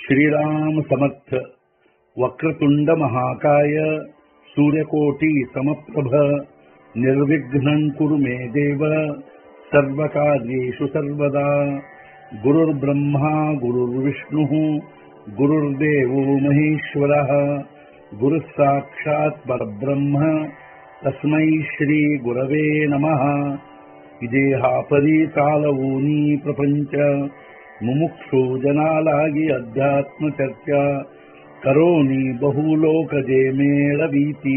श्रीराम समर्थ वक्रतुंड महाकाय सूर्यकोटि समप्रभ निर्विघ्नं कुरु मे देव सर्वकार्येषु सर्वदा गुरुर्ब्रह्मा गुरुर्विष्णुः गुरुर्देवो महेश्वरः गुरुः साक्षात् परब्रह्म तस्मै श्रीगुरवे नमः ಇದೇಹಾಪರಿ ಕಾಲವೂನಿ ಪ್ರಪಂಚ ಮುಮುಕ್ಷು ಜನಾಲಾಗಿ ಅಧ್ಯಾತ್ಮ ಚರ್ಚಾ ಕರೋನಿ ಬಹುಲೋಕಜೆ ಮೇಳವೀತಿ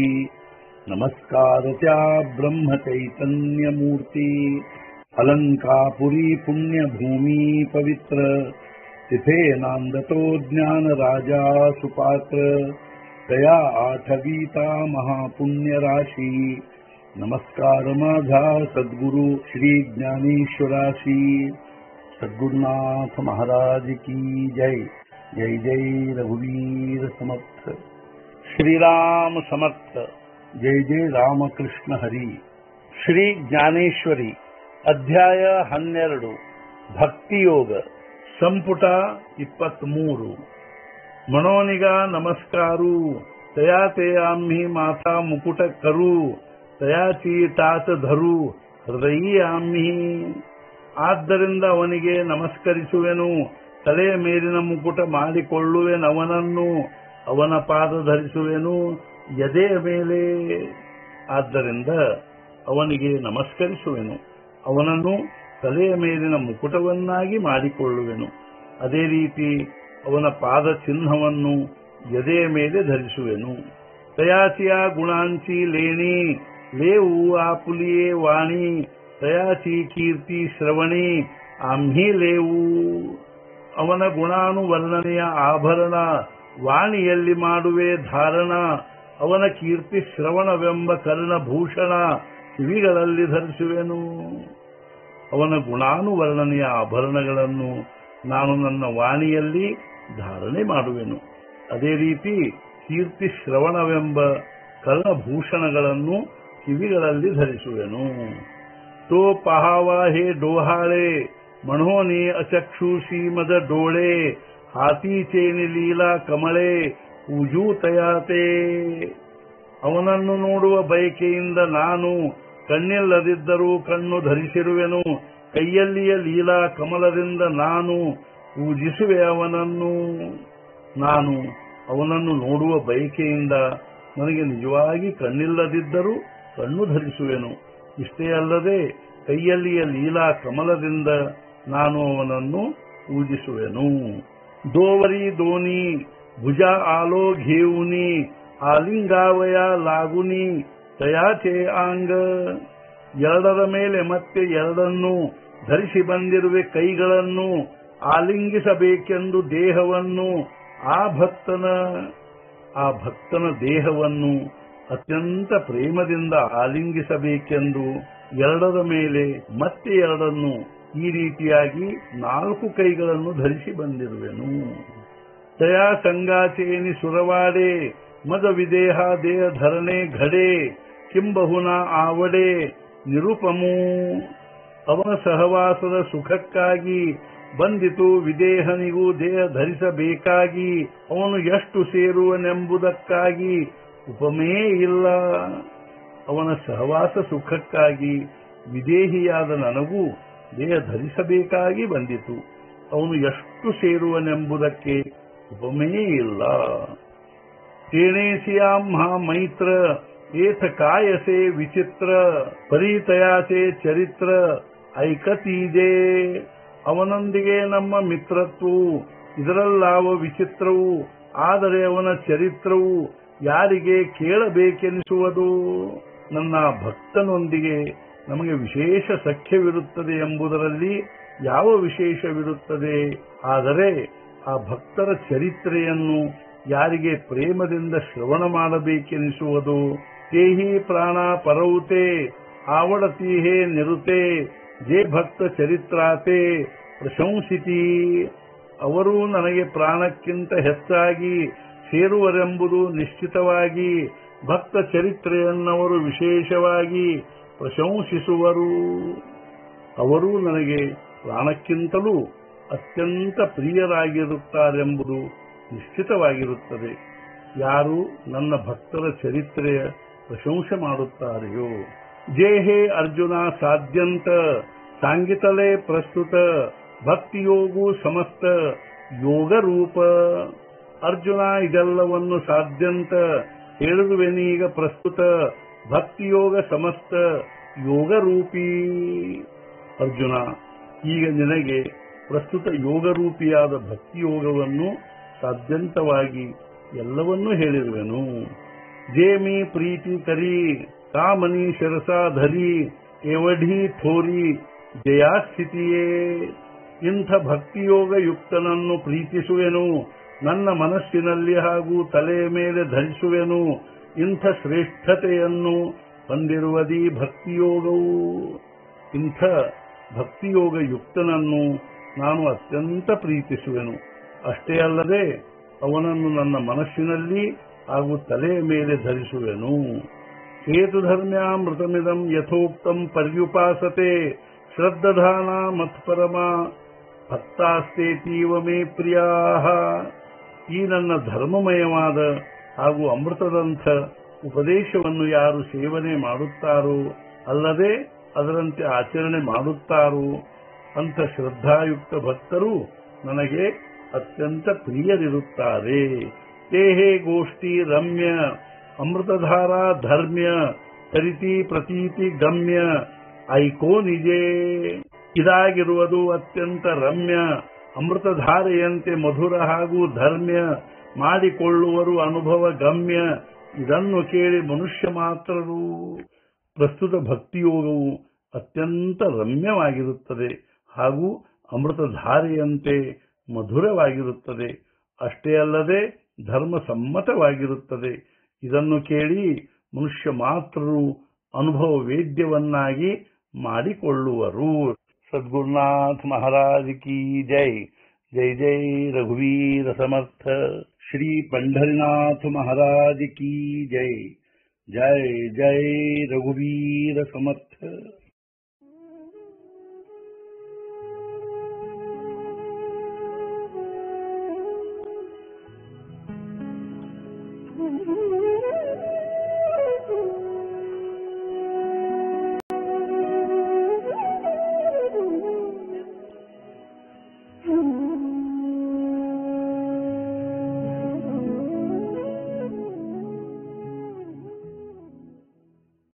ನಮಸ್ಕಾರ ತ್ಯಾ ಬ್ರಹ್ಮ ಚೈತನ್ಯ ಮೂರ್ತಿ ಅಲಂಕಾಪುರಿ ಪುಣ್ಯ ಭೂಮಿ ಪವಿತ್ರ तिथे नांदतो ज्ञान राजा सुपात्र दया आठवीता महापुण्य राशी नमस्कार माझा सद्गुरु श्री ज्ञानेश्वराशी सद्गुरुनाथ महाराज की जय जय जय रघुवीर समर्थ श्रीराम समर्थ जय जय ರಾಮಕೃಷ್ಣ ಹರಿ ಶ್ರೀ ಜ್ಞಾನೇಶ್ವರಿ ಅಧ್ಯಾಯ ಹನ್ನೆರಡು ಭಕ್ತಿಯೋಗ ಸಂಪುಟ ಇಪ್ಪತ್ಮೂರು ಮನೋನಿಗ ನಮಸ್ಕಾರು ತಯಾತೆ ಆಮ್ಹಿ ಮಾತಾ ಮುಕುಟ ಕರು ತಯಾಚಿ ಟಾತ ಧರು ಹೃದಯಿ ಆಮ್ಹಿ ಆದ್ದರಿಂದ ಅವನಿಗೆ ನಮಸ್ಕರಿಸುವೆನು ತಲೆಯ ಮೇಲಿನ ಮುಕುಟ ಮಾಡಿಕೊಳ್ಳುವೆನವನನ್ನು ಅವನ ಪಾದ ಧರಿಸುವೆನು ಎದೆಯ ಮೇಲೆ ಆದ್ದರಿಂದ ಅವನಿಗೆ ನಮಸ್ಕರಿಸುವೆನು ಅವನನ್ನು ತಲೆಯ ಮೇಲಿನ ಮುಕುಟವನ್ನಾಗಿ ಮಾಡಿಕೊಳ್ಳುವೆನು ಅದೇ ರೀತಿ ಅವನ ಪಾದ ಚಿಹ್ನವನ್ನು ಎದೆಯ ಮೇಲೆ ಧರಿಸುವೆನು ತಯಾಚಿಯ ಗುಣಾಂಚಿ ಲೇಣಿ ಲೇವು ಆಪುಲಿಯೇ ವಾಣಿ ತಯಾಚಿ ಕೀರ್ತಿ ಶ್ರವಣಿ ಆಮ್ಹಿ ಲೇವು ಅವನ ಗುಣಾನುವರ್ಣನೆಯ ಆಭರಣ ವಾಣಿಯಲ್ಲಿ ಮಾಡುವೆ ಧಾರಣ ಅವನ ಕೀರ್ತಿ ಶ್ರವಣವೆಂಬ ಕರ್ಣಭೂಷಣ ಕಿವಿಗಳಲ್ಲಿ ಧರಿಸುವೆನು ಅವನ ಗುಣಾನುವರ್ಣನೆಯ ಆಭರಣಗಳನ್ನು ನಾನು ನನ್ನ ವಾಣಿಯಲ್ಲಿ ಧಾರಣೆ ಮಾಡುವೆನು ಅದೇ ರೀತಿ ಕೀರ್ತಿ ಶ್ರವಣವೆಂಬ ಕರ್ಣಭೂಷಣಗಳನ್ನು ಕಿವಿಗಳಲ್ಲಿ ಧರಿಸುವೆನು ತೋ ಪಹಾವ ಹೇ ಡೋಹಾಳೆ ಮಣೋನಿ ಅಚಕ್ಷುಷಿ ಮದ ಡೋಳೆ ಹಾತಿ ಚೇನಿ ಲೀಲಾ ಕಮಳೆ ಉಜೂ ತಯಾತೆ ಅವನನ್ನು ನೋಡುವ ಬಯಕೆಯಿಂದ ನಾನು ಕಣ್ಣಿಲ್ಲದಿದ್ದರೂ ಕಣ್ಣು ಧರಿಸಿರುವೆನು ಕೈಯಲ್ಲಿಯ ಲೀಲಾ ಕಮಲದಿಂದ ನಾನು ಪೂಜಿಸುವೆ ಅವನನ್ನು ನಾನು ಅವನನ್ನು ನೋಡುವ ಬಯಕೆಯಿಂದ ನನಗೆ ನಿಜವಾಗಿ ಕಣ್ಣಿಲ್ಲದಿದ್ದರೂ ಕಣ್ಣು ಧರಿಸುವೆನು ಇಷ್ಟೇ ಅಲ್ಲದೆ ಕೈಯಲ್ಲಿಯ ಲೀಲಾ ಕಮಲದಿಂದ ನಾನು ಅವನನ್ನು ಪೂಜಿಸುವೆನು ದೋವರಿ ದೋನಿ ಭುಜ ಆಲೋ ಘೇವುನಿ ಆಲಿಂಗಾವಯ ಲಾಗುನಿ ತಯಾಚೆ ಆಂಗ ಎರಡರ ಮೇಲೆ ಮತ್ತೆ ಎರಡನ್ನು ಧರಿಸಿ ಬಂದಿರುವೆ ಕೈಗಳನ್ನು ಆಲಿಂಗಿಸಬೇಕೆಂದು ದೇಹವನ್ನು ಆ ಭಕ್ತನ ಆ ಭಕ್ತನ ದೇಹವನ್ನು ಅತ್ಯಂತ ಪ್ರೇಮದಿಂದ ಆಲಿಂಗಿಸಬೇಕೆಂದು ಎರಡರ ಮೇಲೆ ಮತ್ತೆ ಎರಡನ್ನು ಈ ರೀತಿಯಾಗಿ ನಾಲ್ಕು ಕೈಗಳನ್ನು ಧರಿಸಿ ಬಂದಿರುವೆನು ದಯಾ ಸಂಗಾಚೇನಿ ಸುರವಾಡೆ ಮದ ವಿದೇಹ ದೇಹ ಧರಣೆ ಘಡೆ ಕಿಂಬಹುನ ಆವಡೆ ನಿರುಪಮೂ ಅವನ ಸಹವಾಸದ ಸುಖಕ್ಕಾಗಿ ಬಂದಿತು ವಿದೇಹನಿಗೂ ದೇಹ ಧರಿಸಬೇಕಾಗಿ ಅವನು ಎಷ್ಟು ಸೇರುವನೆಂಬುದಕ್ಕಾಗಿ ಉಪಮೇ ಇಲ್ಲ ಅವನ ಸಹವಾಸ ಸುಖಕ್ಕಾಗಿ ವಿದೇಹಿಯಾದ ನನಗೂ ದೇಹ ಧರಿಸಬೇಕಾಗಿ ಬಂದಿತು ಅವನು ಎಷ್ಟು ಸೇರುವನೆಂಬುದಕ್ಕೆ ಉಪಮೇ ಇಲ್ಲ ತೇಣೇಸಿಯಾಂ ಮೈತ್ರ ಏಥ ಕಾಯಸೆ ವಿಚಿತ್ರ ಪರಿತಯಾಸೆ ಚರಿತ್ರ ಐಕತೀಜೆ ಅವನೊಂದಿಗೆ ನಮ್ಮ ಮಿತ್ರತ್ವವು ಇದರಲ್ಲಾವ ವಿಚಿತ್ರವು ಆದರೆ ಅವನ ಚರಿತ್ರವು ಯಾರಿಗೆ ಕೇಳಬೇಕೆನಿಸುವುದು ನನ್ನ ಭಕ್ತನೊಂದಿಗೆ ನಮಗೆ ವಿಶೇಷ ಸಖ್ಯವಿರುತ್ತದೆ ಎಂಬುದರಲ್ಲಿ ಯಾವ ವಿಶೇಷವಿರುತ್ತದೆ ಆದರೆ ಆ ಭಕ್ತರ ಚರಿತ್ರೆಯನ್ನು ಯಾರಿಗೆ ಪ್ರೇಮದಿಂದ ಶ್ರವಣ ಮಾಡಬೇಕೆನಿಸುವುದು ತೇಹಿ ಪ್ರಾಣ ಪರೌತೆ ಆವಡತೀಹೇ ನಿರುತೆ ಜೇ ಭಕ್ತ ಚರಿತ್ರಾತೆ ಪ್ರಶಂಸಿತಿ ಅವರು ನನಗೆ ಪ್ರಾಣಕ್ಕಿಂತ ಹೆಚ್ಚಾಗಿ ಸೇರುವರೆಂಬುದು ನಿಶ್ಚಿತವಾಗಿ ಭಕ್ತ ಚರಿತ್ರೆಯನ್ನವರು ವಿಶೇಷವಾಗಿ ಪ್ರಶಂಸಿಸುವರು ಅವರು ನನಗೆ ಪ್ರಾಣಕ್ಕಿಂತಲೂ ಅತ್ಯಂತ ಪ್ರಿಯರಾಗಿರುತ್ತಾರೆಂಬುದು ನಿಶ್ಚಿತವಾಗಿರುತ್ತದೆ ಯಾರು ನನ್ನ ಭಕ್ತರ ಚರಿತ್ರೆಯ ಪ್ರಶಂಸೆ ಮಾಡುತ್ತಾರೆಯೋ ಜೇ ಹೇ ಅರ್ಜುನ ಸಾಧ್ಯಂತ ಸಾಂಗಿತಲೇ ಪ್ರಸ್ತುತ ಭಕ್ತಿಯೋಗು ಸಮಸ್ತ ಯೋಗ ರೂಪ ಅರ್ಜುನ ಇದೆಲ್ಲವನ್ನು ಸಾಧ್ಯಂತ ಹೇಳಿರುವೆನೀಗ ಪ್ರಸ್ತುತ ಭಕ್ತಿಯೋಗ ಸಮಸ್ತ ಯೋಗ ರೂಪಿ ಅರ್ಜುನ ಈಗ ನಿನಗೆ ಪ್ರಸ್ತುತ ಯೋಗರೂಪಿಯಾದ ಭಕ್ತಿಯೋಗವನ್ನು ಸಾಧ್ಯಂತವಾಗಿ ಎಲ್ಲವನ್ನೂ ಹೇಳಿರುವೆನು ಜೇಮಿ ಪ್ರೀತಿ ಕರಿ ಕಾಮನಿ ಶಿರಸಾಧರಿ ಎವಢಿ ಥೋರಿ ಜಯಾಸ್ಥಿತಿಯೇ ಇಂಥ ಭಕ್ತಿಯೋಗ ಯುಕ್ತನನ್ನು ಪ್ರೀತಿಸುವೆನು ನನ್ನ ಮನಸ್ಸಿನಲ್ಲಿ ಹಾಗೂ ತಲೆಯ ಮೇಲೆ ಧರಿಸುವೆನು ಇಂಥ ಶ್ರೇಷ್ಠತೆಯನ್ನು ಹೊಂದಿರುವುದೀ ಭಕ್ತಿಯೋಗವು ಇಂಥ ಭಕ್ತಿಯೋಗ ಯುಕ್ತನನ್ನು ನಾನು ಅತ್ಯಂತ ಪ್ರೀತಿಸುವೆನು ಅಷ್ಟೇ ಅಲ್ಲದೆ ಅವನನ್ನು ನನ್ನ ಮನಸ್ಸಿನಲ್ಲಿ ಹಾಗೂ ತಲೆಯ ಮೇಲೆ ಧರಿಸುವೆನು ಹೇತುಧರ್ಮ್ಯಾಮೃತಮಿದಂ ಯಥೋಕ್ತಂ ಪರ್ಯುಪಾಸತೆ ಶ್ರದ್ಧಧಾನ ಮತ್ಪರಮ ಭಕ್ತಾಸ್ತೇತೀವ ಮೇ ಪ್ರಿಯಾಹ ಈ ನನ್ನ ಧರ್ಮಮಯವಾದ ಹಾಗೂ ಅಮೃತದಂಥ ಉಪದೇಶವನ್ನು ಯಾರು ಸೇವನೆ ಮಾಡುತ್ತಾರೋ ಅಲ್ಲದೆ ಅದರಂತೆ ಆಚರಣೆ ಮಾಡುತ್ತಾರೋ ಅಂಥ ಶ್ರದ್ಧಾಯುಕ್ತ ಭಕ್ತರು ನನಗೆ ಅತ್ಯಂತ ಪ್ರಿಯರಿರುತ್ತಾರೆ ತೇಹೇ ಗೋಷ್ಠಿ ರಮ್ಯ ಅಮೃತಧಾರ ಧರ್ಮ್ಯ ತರಿತಿ ಪ್ರತೀತಿ ಗಮ್ಯ ಐಕೋ ನಿಜೇ ಇದಾಗಿರುವುದು ಅತ್ಯಂತ ರಮ್ಯ ಅಮೃತಧಾರೆಯಂತೆ ಮಧುರ ಹಾಗೂ ಧರ್ಮ್ಯ ಮಾಡಿಕೊಳ್ಳುವರು ಅನುಭವ ಗಮ್ಯ ಇದನ್ನು ಕೇಳಿ ಮನುಷ್ಯ ಮಾತ್ರರು ಪ್ರಸ್ತುತ ಭಕ್ತಿಯೋಗವು ಅತ್ಯಂತ ರಮ್ಯವಾಗಿರುತ್ತದೆ ಹಾಗೂ ಅಮೃತಧಾರೆಯಂತೆ ಮಧುರವಾಗಿರುತ್ತದೆ ಅಷ್ಟೇ ಅಲ್ಲದೆ ಧರ್ಮಸಮ್ಮತವಾಗಿರುತ್ತದೆ ಇದನ್ನು ಕೇಳಿ ಮನುಷ್ಯ ಮಾತ್ರರು ಅನುಭವ ವೇದ್ಯವನ್ನಾಗಿ ಮಾಡಿಕೊಳ್ಳುವರು ಸದ್ಗುರುನಾಥ ಮಹಾರಾಜ್ ಕಿ ಜೈ ಜೈ ಜೈ ರಘುವೀರ ಸಮರ್ಥ ಶ್ರೀ पंढरीनाथ महाराज की जय जय जय रघुवीर समर्थ